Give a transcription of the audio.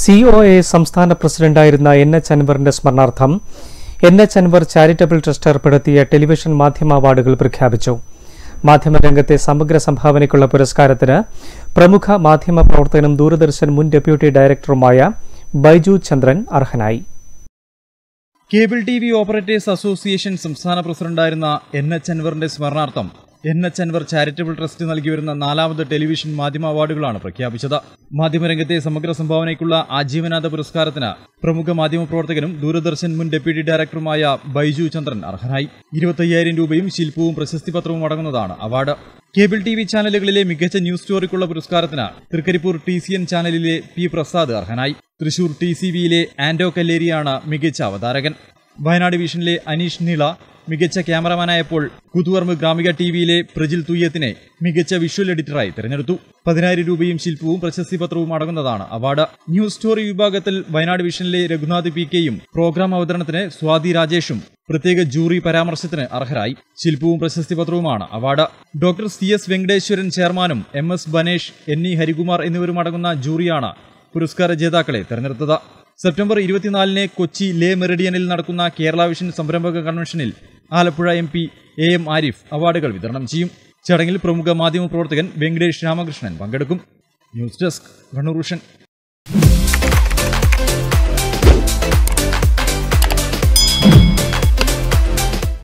C O A സംസ്ഥാന പ്രസിഡന്റായിരുന്ന N H അൻവറിന്റെ സ്മരണാർത്ഥം N H Anwar charitable trust ഏർപ്പെടുത്തിയ ടെലിവിഷൻ മാധ്യമ അവാർഡുകൾ പ്രഖ്യാപിച്ചു മാധ്യമരംഗത്തെ സമഗ്ര സംഭാവനയ്ക്കുള്ള പുരസ്കാരത്തിന് പ്രമുഖ മാധ്യമ പ്രവർത്തകനും ദൂരദർശൻ മുൻ ഡെപ്യൂട്ടി ഡയറക്ടറുമായ ബൈജു ചന്ദ്രൻ അർഹനായി cable T V operators association സംസ്ഥാന പ്രസിഡന്റായിരുന്ന എൻ എച്ച് അൻവറിന്റെ സ്മരണാർത്ഥം N H Anwar charitable trust നൽകി വരുന്ന നാലാമത് ടെലിവിഷൻ മാധ്യമ അവാർഡുകളാണ് പ്രഖ്യാപിച്ചത് മാധ്യമരംഗത്തെ സമഗ്ര സംഭാവനയ്ക്കുള്ള ആജീവനാന്ത പുരസ്കാരത്തിന് പ്രമുഖ മാധ്യമപ്രവർത്തകനും ദൂരദർശൻ മുൻ ഡെപ്യൂട്ടി ഡയറക്ടറുമായ ബൈജു ചന്ദ്രൻ അർഹനായി ഇരുപത്തയ്യായിരം രൂപയും ശില്പവും പ്രശസ്തിപത്രവും അടങ്ങുന്നതാണ് അവാർഡ് കേബിൾ ടി വി ചാനലുകളിലെ മികച്ച ന്യൂസ് സ്റ്റോറിക്കുള്ള പുരസ്കാരത്തിന് തൃക്കരിപ്പൂർ ടി സി എൻ ചാനലിലെ പി പ്രസാദ് അർഹനായി തൃശൂർ ടി സി വിയിലെ ആൻഡോ കല്ലേരിയാണ് മികച്ച അവതാരകൻ വയനാട് വിഷനിലെ അനീഷ് നീള മികച്ച ക്യാമറമാനായപ്പോൾ കുതുവർമ്മ ഗ്രാമിക ടി വിയിലെ പ്രജിൽ തുയ്യത്തിനെ മികച്ച വിഷ്വൽ എഡിറ്ററായി തിരഞ്ഞെടുത്തു പതിനായിരം രൂപയും ശില്പവും പ്രശസ്തി പത്രവും അടങ്ങുന്നതാണ് അവാർഡ് ന്യൂസ് സ്റ്റോറി വിഭാഗത്തിൽ വയനാട് വിഷനിലെ രഘുനാഥ് പി കെയും പ്രോഗ്രാം അവതരണത്തിന് സ്വാതി രാജേഷും പ്രത്യേക ജൂറി പരാമർശത്തിന് അർഹരായി ശില്പവും പ്രശസ്തി പത്രവുമാണ് award doctor C S Venkateswaran ചെയർമാനും M S Banesh N E Harikumar എന്നിവരും അടങ്ങുന്ന ജൂറിയാണ് പുരസ്കാര ജേതാക്കളെ തെരഞ്ഞെടുത്തത് സെപ്റ്റംബർ ഇരുപത്തിനാലിന് കൊച്ചി ലേ മെറിഡിയനിൽ നടക്കുന്ന കേരള വിഷൻ സംരംഭക കൺവെൻഷനിൽ Alappuzha M P A M Arif അവാർഡുകൾ വിതരണം ചെയ്യും ചടങ്ങിൽ പ്രമുഖ മാധ്യമപ്രവർത്തകൻ വെങ്കടേഷ് രാമകൃഷ്ണൻ പങ്കെടുക്കും ന്യൂസ് ഡെസ്ക് കണ്ണൂർ വിഷൻ